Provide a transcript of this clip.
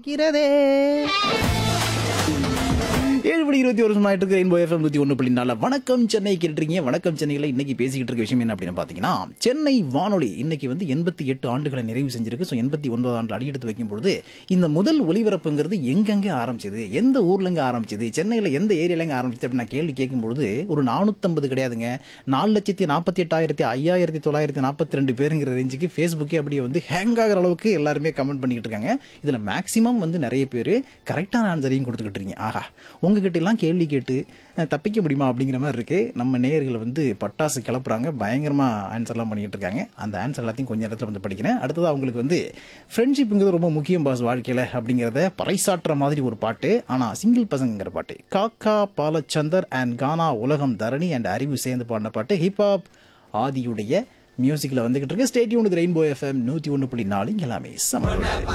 இருக்கிறதே ஏழு மணி இருபத்தி ஒரு ஆயிட்டு இருக்கு ரெயின்போ எஃப்எம் நூற்றி ஒன்று புள்ளி நாலு வணக்கம் சென்னை கேட்டுருக்கீங்க வணக்கம் சென்னையில் இன்னைக்கு பேசிக்கிட்டு இருக்க விஷயம் என்ன அப்படின்னு பார்த்தீங்கன்னா சென்னை வானொலி இன்னைக்கு வந்து எண்பத்தி எட்டு ஆண்டுகளை நிறைவு செஞ்சிருக்கு ஸோ எண்பத்தி ஒன்பது ஆண்டு அடியெடுத்து வைக்கும் பொழுது இந்த முதல் ஒலிபரப்புங்கிறது எங்கெங்கே ஆரம்பிச்சது எந்த ஊர்லங்க ஆரம்பிச்சது சென்னையில் எந்த ஏரியாலங்க ஆரம்பிச்சது அப்படின்னு நான் கேள்வி கேட்கும்பொழுது ஒரு நானூற்றம்பது கிடையாதுங்க நாலு லட்சத்தி நாற்பத்தி எட்டாயிரத்தி ஐயாயிரத்தி தொள்ளாயிரத்தி நாற்பத்தி ரெண்டு பேருங்கிற ரேஞ்சுக்கு ஃபேஸ்புக்கே அப்படியே வந்து ஹேங் ஆகிற அளவுக்கு எல்லாருமே கமெண்ட் பண்ணிக்கிட்டு இருக்காங்க இதில் மேக்ஸிமம் வந்து நிறைய பேர் கரெக்டான ஆன்சரையும் கொடுத்துக்கிட்டு இருக்கீங்க ஆஹா உங்ககிட்ட எல்லாம் கேள்வி கேட்டு அஹ், தப்பிக்க முடியுமா அப்படிங்கிற மாதிரி இருக்கு நம்ம நேயர்கள் வந்து பட்டாசு கிளப்புறாங்க பயங்கரமாக ஆன்சர்லாம் பண்ணிக்கிட்டு இருக்காங்க அந்த ஆன்சர் எல்லாத்தையும் கொஞ்சம் இடத்துல வந்து படிக்கிறேன் அடுத்தது அவங்களுக்கு வந்து ஃப்ரெண்ட்ஷிப்புங்கிறது ரொம்ப முக்கியம் பாஸ் வாழ்க்கையில் அப்படிங்கிறத பறைசாற்றுற மாதிரி ஒரு பாட்டு ஆனால் சிங்கிள் பசங்கிற பாட்டு காக்கா பாலச்சந்தர் அண்ட் கானா உலகம் தரணி அண்ட் அறிவு சேர்ந்து பாடின பாட்டு ஹிப்ஹாப் ஆதியுடைய மியூசிக்கில் வந்துகிட்டு இருக்கு ஸ்டேட்யூன் ரெயின்போ எஃப்எம் நூற்றி ஒன்று புள்ளி நாலு இங்க எல்லாமே சம